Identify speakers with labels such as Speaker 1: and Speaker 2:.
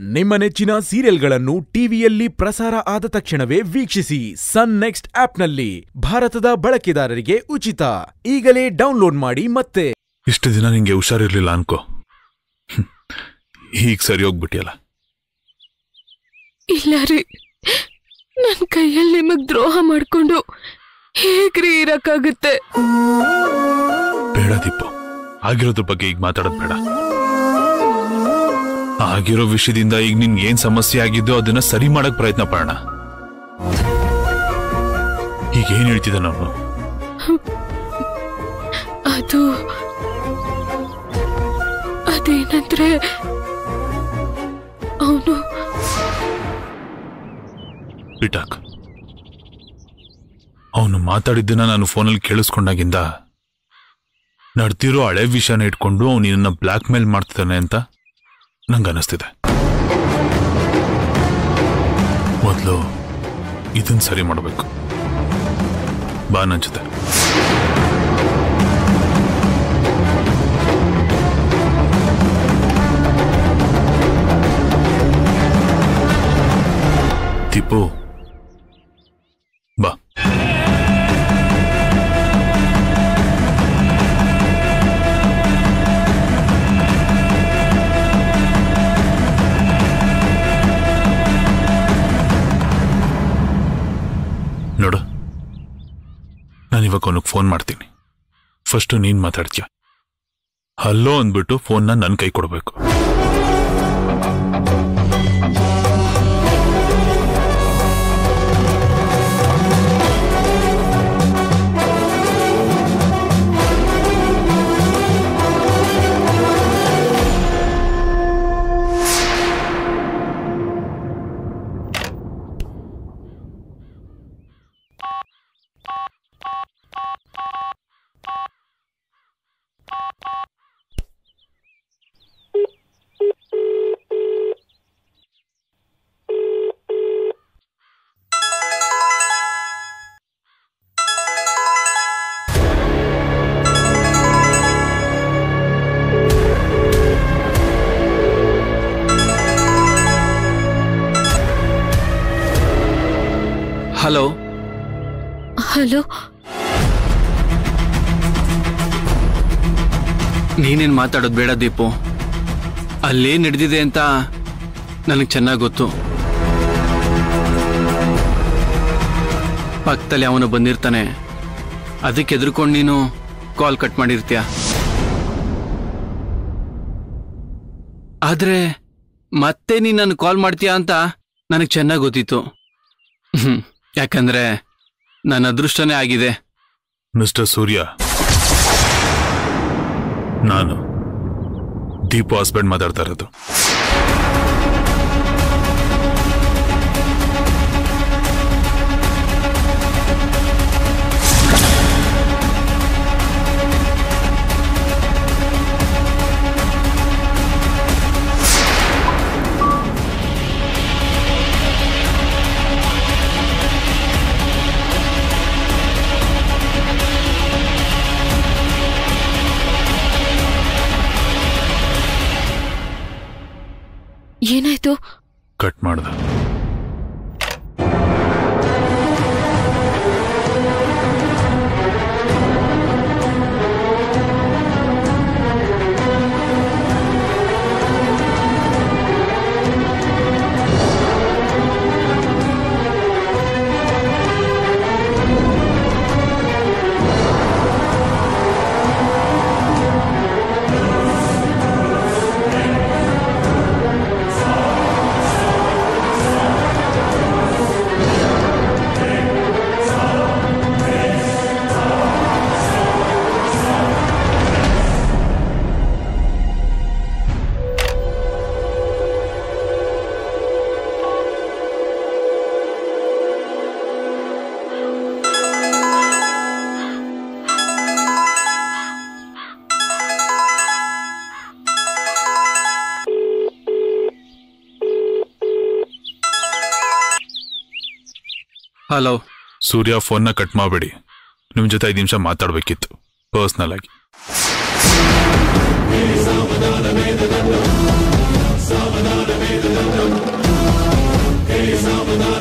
Speaker 1: ನಿಮ್ಮ ನೆಚ್ಚಿನ ಸೀರಿಯಲ್ಗಳನ್ನು ಟಿವಿಯಲ್ಲಿ ಪ್ರಸಾರ ಆದ ತಕ್ಷಣವೇ ವೀಕ್ಷಿಸಿ ಸನ್ ನೆಕ್ಸ್ಟ್ ಆಪ್ನಲ್ಲಿ ಭಾರತದ ಬಳಕೆದಾರರಿಗೆ ಉಚಿತ ಈಗಲೇ ಡೌನ್ಲೋಡ್ ಮಾಡಿ ಮತ್ತೆ
Speaker 2: ಇಷ್ಟು ದಿನ ನಿಂಗೆ ಹುಷಾರಿರ್ಲಿಲ್ಲ ಅನ್ಕೋ ಹ್ಮ್. ಈಗ ಸರಿ ಹೋಗ್ಬಿಟ್ಟಿಯಲ್ಲ
Speaker 3: ಇಲ್ಲ ರೀ ನನ್ ಕೈಯಲ್ಲಿ ನಿಮಗ್ ದ್ರೋಹ ಮಾಡ್ಕೊಂಡು ಹೇಗ್ರಿ ಇರಕ್ಕಾಗುತ್ತೆ
Speaker 2: ಬೇಡ ದೀಪು ಆಗಿರೋದ್ರ ಬಗ್ಗೆ ಈಗ ಮಾತಾಡೋದು ಬೇಡ ಆಗಿರೋ ವಿಷಯದಿಂದ ಈಗ ನಿನ್ ಏನ್ ಸಮಸ್ಯೆ ಆಗಿದ್ದೋ ಅದನ್ನ ಸರಿ ಮಾಡಕ್ ಪ್ರಯತ್ನ ಪಡೋಣ ಈಗ ಏನ್ ಹೇಳ್ತಿದ್ದ ನಾನು
Speaker 3: ಅದು ಅದೇನಂದ್ರೆ ಅವನು
Speaker 2: ಬಿಟಾಕ್ ಅವನು ಮಾತಾಡಿದ್ದನ್ನ ನಾನು ಫೋನಲ್ಲಿ ಕೇಳಿಸ್ಕೊಂಡಾಗಿಂದ ನಡ್ತಿರೋ ಹಳೆ ವಿಷಯನ ಇಟ್ಕೊಂಡು ಅವನು ನಿನ್ನ ಬ್ಲ್ಯಾಕ್ ಮೇಲ್ ಮಾಡ್ತಿದ್ದಾನೆ ಅಂತ ನಂಗೆ ಅನಿಸ್ತಿದೆ ಮೊದಲು ಇದನ್ನ ಸರಿ ಮಾಡಬೇಕು ಬಾ ನನ್ ಜೊತೆ ದೀಪು ಬಾ ನೋಡು ನಾನು ಇವಾಗ ಅವನಿಗೆ ಫೋನ್ ಮಾಡ್ತೀನಿ ಫಸ್ಟು ನೀನ್ ಮಾತಾಡ್ತೀಯ ಹಲ್ಲೋ ಅಂದ್ಬಿಟ್ಟು ಫೋನ್ನ ನನ್ನ ಕೈ ಕೊಡಬೇಕು
Speaker 4: ಹಲೋ
Speaker 3: ಹಲೋ
Speaker 4: ನೀನೇನ್ ಮಾತಾಡೋದು ಬೇಡ ದೀಪು ಅಲ್ಲೇನ್ ನಡೆದಿದೆ ಅಂತ ನನಗೆ ಚೆನ್ನಾಗಿ ಗೊತ್ತು ಪಕ್ಕದಲ್ಲಿ ಅವನು ಬಂದಿರ್ತಾನೆ ಅದಕ್ಕೆ ಎದುರ್ಕೊಂಡು ನೀನು ಕಾಲ್ ಕಟ್ ಮಾಡಿರ್ತೀಯ ಆದ್ರೆ ಮತ್ತೆ ನೀನು ನನ್ನ ಕಾಲ್ ಮಾಡ್ತೀಯ ಅಂತ ನನಗೆ ಚೆನ್ನಾಗಿ ಗೊತ್ತಿತ್ತು ಹ್ಮ್ ಯಾಕಂದ್ರೆ ನನ್ನ ಅದೃಷ್ಟನೇ ಆಗಿದೆ
Speaker 2: ಮಿಸ್ಟರ್ ಸೂರ್ಯ ನಾನು ದೀಪು ಹಸ್ಬೆಂಡ್ ಮಾತಾಡ್ತಾ ಇರೋದು
Speaker 3: ಏನಾಯ್ತು
Speaker 2: ಕಟ್ ಮಾಡ್ದ
Speaker 4: ಹಲೋ
Speaker 2: ಸೂರ್ಯ ಫೋನ್ನ ಕಟ್ ಮಾಡಬೇಡಿ ನಿಮ್ ಜೊತೆ ಐದು ನಿಮಿಷ ಮಾತಾಡ್ಬೇಕಿತ್ತು ಪರ್ಸ್ನಲ್ ಆಗಿ
Speaker 5: ಸಾವಧಾನ